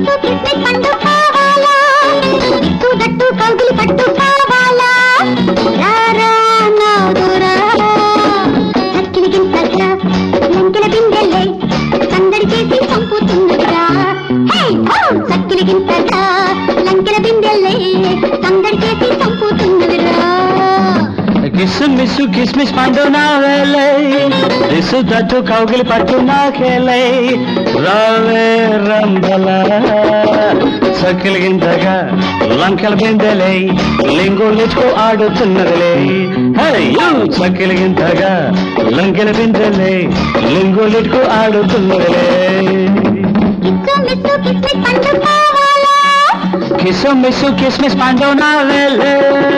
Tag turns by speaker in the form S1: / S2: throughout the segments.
S1: Miss కిస్మిస్ పండు కావాలా ఇట్టు దట్టు కౌగిలి పట్టు కావాలా రారా నాదురా చక్కిలి గింతగా లంకెల బిందెల్లే సందడి చేసి చంపుతున్నదిరా హే హో చక్కిలి గింతగా లంకెల బిందెల్లే సందడి చేసి చంపుతున్నదిరా
S2: కిస్సు మిస్సు కిస్మిస్ పండు నా వేలే దిసు దట్టు కౌగిలి పట్టు నాకేలై రావే రంబల సకిలిగింతగా లంకెల బిందెలై లింగు లిచుకు ఆడుతున్నదిలే హయ్యో సకిలిగింతగా లంకెల బిందెలై లింగు లిచుకు ఆడుతున్నదిలే
S1: కిస్సు మిస్సు కిస్మిస్ పండు కావాలా
S2: కిస్సు మిస్సు కిస్మిస్ పండు నా వేలే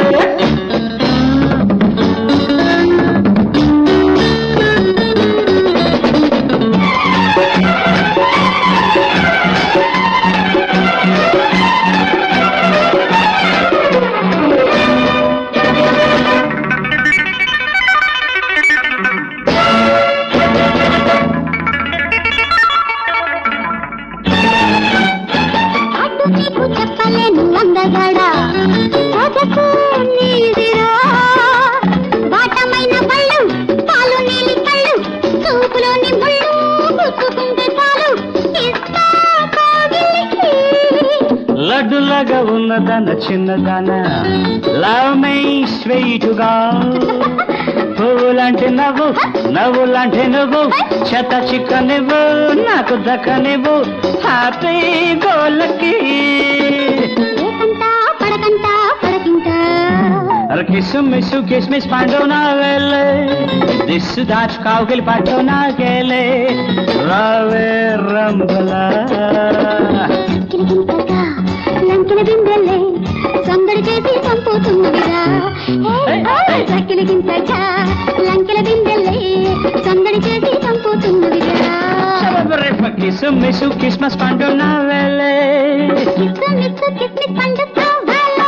S1: అటు నీకు చెప్పలేను అందగాడా సొగసు నీదిరా బాటమైన పళ్ళు పాలు నీలి కళ్ళు చూపులోని ముళ్ళు గుచ్చుకుంటే చాలు ఇస్తా కౌగిలికి.
S2: లడ్డులాగా ఉన్నదన చిన్నదాన లవ్ మై స్వీటుగా పువ్వులాంటి నవ్వు నవ్వులాంటి నువ్వు చెత్త చిక్క నువ్వు నాకు దక్క నువ్వు హ్యాపీ గోలకి
S1: ఏకంటా పడకంటా పడకింటా
S2: కిస్సు మిస్సు కిస్మిస్ పండు నా వెళ్ళే దిస్సు దాచు కావుకిలి పట్టు నాకేలే రావే రంబలా
S1: కిలకింతగా లంకిల బిందెల్లే సందడి చేసి చంపుతున్నదిరా కిలకింతగా లంకిల బిందెల్లే సందడి చేసి చంపుతున్నదిరా
S2: కిస్సు మిస్సు కిస్మస్ పండు నా వెళ్ళే
S1: కిస్సు మిస్సు కిస్మిస్ పండు కావాలా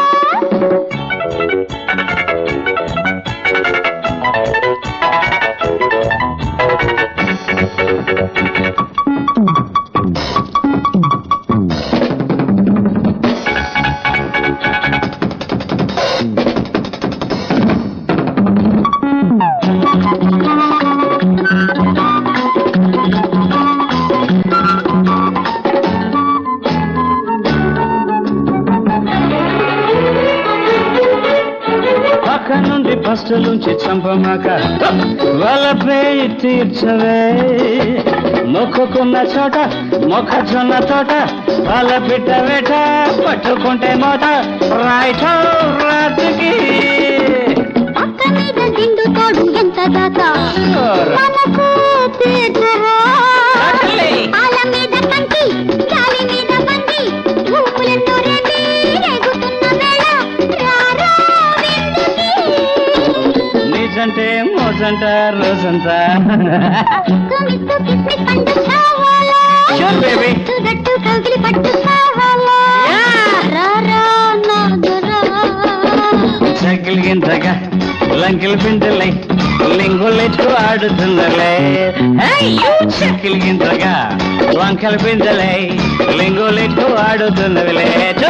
S2: పక్క నుండి పస్తులుంచి చంపమాక వలపై తీర్చవే మొక్కుకున్న చోట మొక్కజొన్న తోట వల పిట్ట వేట పట్టుకుంటే మోత రైట్ రాత్రికి
S1: పక్క మీద దిండు తోడు ఎంత దాకా మనసు తీర్చరా పాల మీద కంటి గాలి మీద బండి ఊపులెన్నో రేపి రేగుతున్న వేళ రారా విందుకి.
S2: నిజంటే మోజంట రోజంతా
S1: కిస్సు మిస్సు కిస్మిస్ పండు కావాలా
S2: Sure, baby.
S1: ఇటు దట్టు కౌగిలి పట్టు కావాలా రారా నాదురా
S2: చకిలిగింతగా లంకిల పిండలై లింగులెట్టు ఆడుతుందలే చకిలిగింతగా లంకల పిండలై లింగులెట్టు ఆడుతున్నదిలే